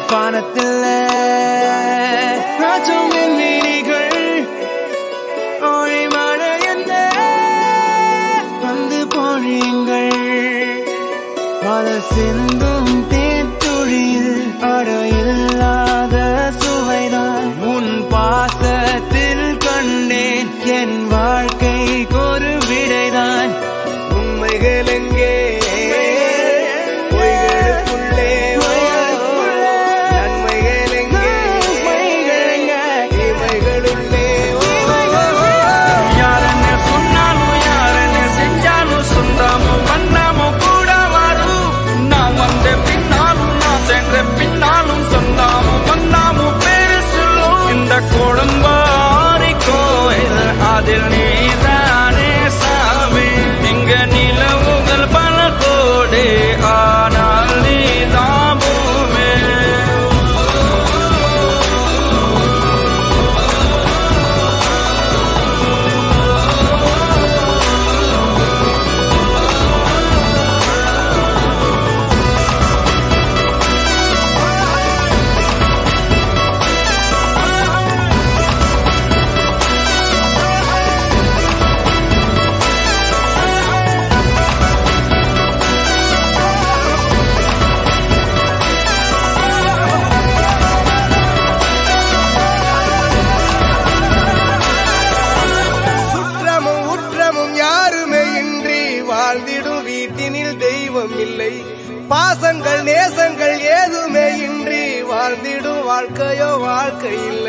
வானத்தில் ராஜம் விண்வெளிகள் ஓடி மழை என்ன வந்து பொழியுங்கள் மலர் சிந்தும் தேத்துழியில் அடையில்லாத சுவைதான் உன் பாசத்தில் கண்டேன் என் வாழ்க்கைக்கு ஒரு விடைதான் உண்மைகள் எங்கே பொய்களுக்குள்ளே நன்மைகள் எங்கே தீமைகளுள்ளே யாரನ್ನ சொன்னாலும் யாரನ್ನ செஞ்சாலும் சொந்தாமும் வந்தாமும் கூட வரும் நான் வந்த பின்னாலும் நான் சென்ற பின்னாலும் சொந்தாமும் வந்தாமும் பேரு சொல்லும் இந்த குடும்பாரி கோயில் அதில் நீதானே சாமி இங்க நிலவுகள் பல கோடி ஆனால் நீதான் பூமி சுற்றமும் உற்றமும் யாருமே இன்றி வாழ்ந்திடும் வீட்டினில் தெய்வம் இல்லை பாசங்கள் நேசங்கள் ஏதுமே இன்றி வாழ்ந்திடும் வாழ்க்கையோ வாழ்க்கை இல்லை